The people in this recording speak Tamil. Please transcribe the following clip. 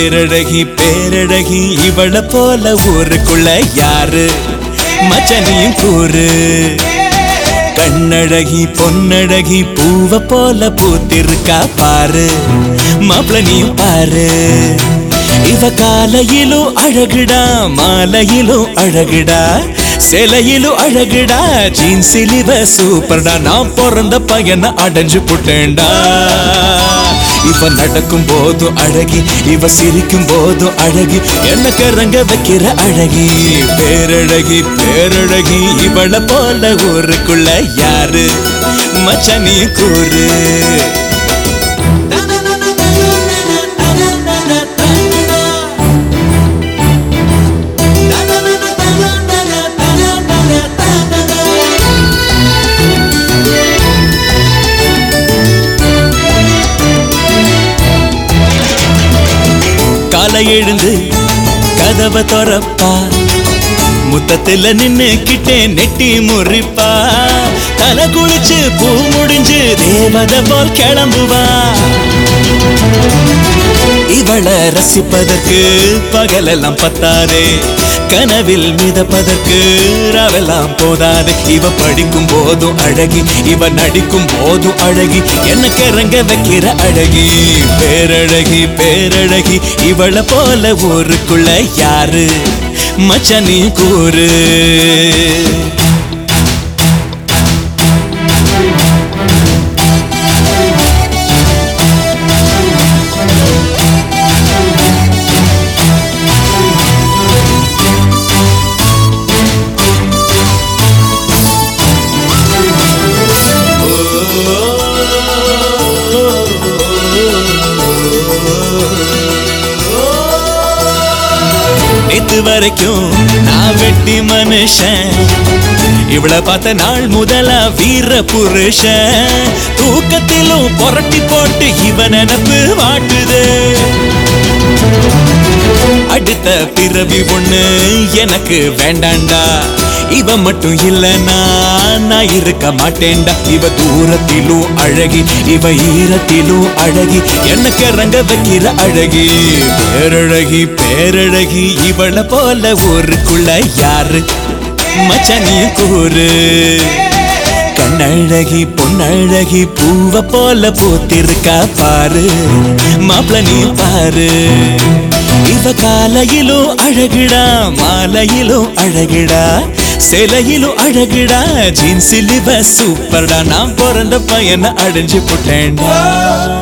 பேரழகி பேரழகி இவள போல ஊருக்குள்ள யாரு மச்சனியும் கூறு கண்ணழகி பொன்னழகி பூவ போல பூத்திருக்கா பாரு மாப்பிள நீயும் பாரு இவ காலையிலும் அழகுடா மாலையிலும் அழகுடா சிலையிலும் அழகுடா ஜீன்ஸில் இவ சூப்பர்டா நான் பிறந்த பையனை அடைஞ்சு புட்டேன்டா இவ நடக்கும் போதும் அழகி இவ சிரிக்கும் போதும் அழகி என்ன கரங்க வைக்கிற அழகி பேரழகி பேரழகி இவள போல ஊருக்குள்ள யாரு மச்சனி கூறு காலை எழுந்து கதவை திறப்பா முத்தத்துல நின்னு கிட்டே நெட்டி முறிப்பா தலை குளிச்சு பூ முடிஞ்சு தேவதை போல் கிளம்புவா இவளை ரசிப்பதற்கு பகலெல்லாம் பத்தாதே கனவில் மிதப்பதற்கு ராவெல்லாம் போதாது இவ படிக்கும் போதும் அழகி இவ நடிக்கும் போதும் அழகி என்ன கிறங்க வைக்கிற அழகி பேரழகி பேரழகி இவள போல ஊருக்குள்ள யாரு மச்சனி கூறு நேத்து வரைக்கும் நான் வெட்டி மனுஷன் இவள பார்த்த நாள் முதலா வீர புருஷன் தூக்கத்திலும் புரட்டி போட்டு இவ நினப்பு வாட்டுது அடுத்த பிறவி ஒண்ணு எனக்கு வேண்டாண்டா இவ மட்டும் இல்லனா நான் இருக்க மாட்டேன்டா இவ தூரத்திலும் அழகி இவ ஈரத்திலும் அழகி என்ன கிறங்க வைக்கிற அழகி பேரழகி பேரழகி இவள போல ஊருக்குள்ள யாரு மச்சனி கூறு கண்ணழகி பொன்னழகி பூவ போல பூத்திருக்கா பாரு மாப்பிள நீ பாரு இவ காலையிலும் அழகுடா மாலையிலும் அழகுடா சிலையிலும் அழகுடா ஜீன்ஸில் இவ சூப்பர்டா நான் பிறந்த பையனை அடைஞ்சு புட்டேன்டா